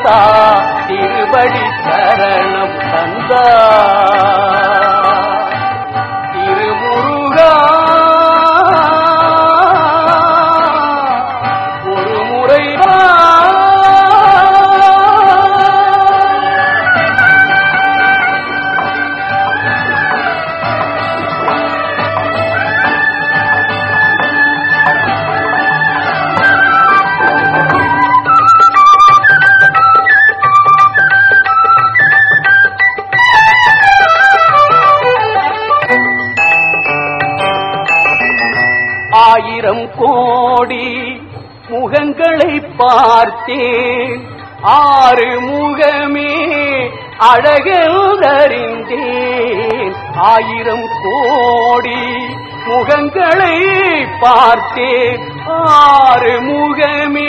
தா திருவடி சரணம் தந்தா திருமுருகா ஒரு முறை வா ஆயிரம் கோடி முகங்களை பார்த்தேன் ஆறு முகமே அழகறிந்தேன் ஆயிரம் கோடி முகங்களை பார்த்தேன் ஆறு முகமே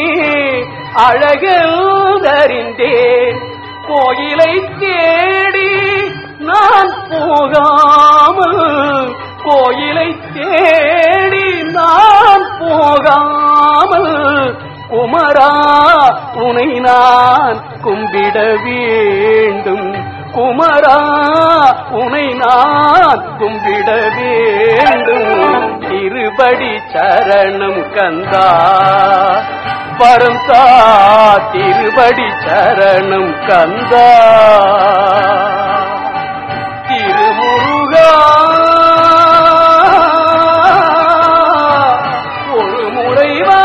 அழகறிந்தேன் கோயிலை தேடி நான் போகாமல் கோயிலை தேடி நான் போகாமல் குமரா உனை நான் கும்பிட வேண்டும் குமரா உனை நான் கும்பிட வேண்டும் திருபடி சரணம் கந்தா வரம் தா திருபடி சரணம் கந்தா திருமுருகா ஒரு முறை வா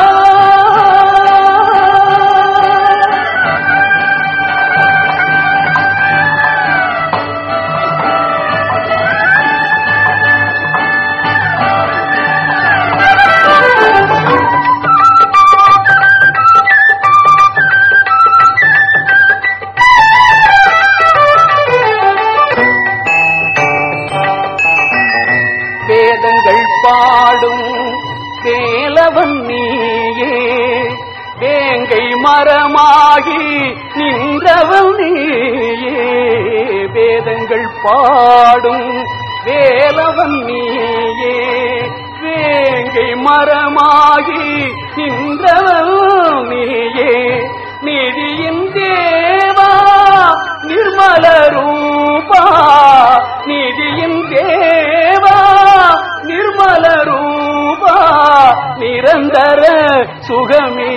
வேதங்கள் பாடும் வேலவன் நீயே வேங்கை மரமாகி நின்றவன் நீயே வேதங்கள் பாடும் வேலவன் நீயே வேங்கை மரமாகி நின்றவன் நீயே நிதியின் தேவா நிர்மல ரூபா நிதியின் தேவா நிர்மல ரூபா நிரந்தர சுகமே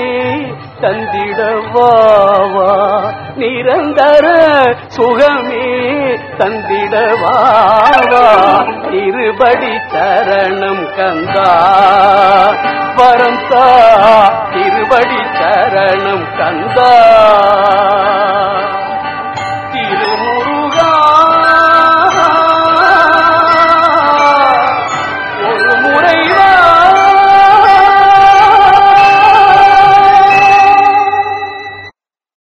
தந்திடவாவா நிரந்தர சுகமே தந்திடவாவா இருபடி சரணம் கந்தா வரம் தா திருபடி சரணம் கந்தா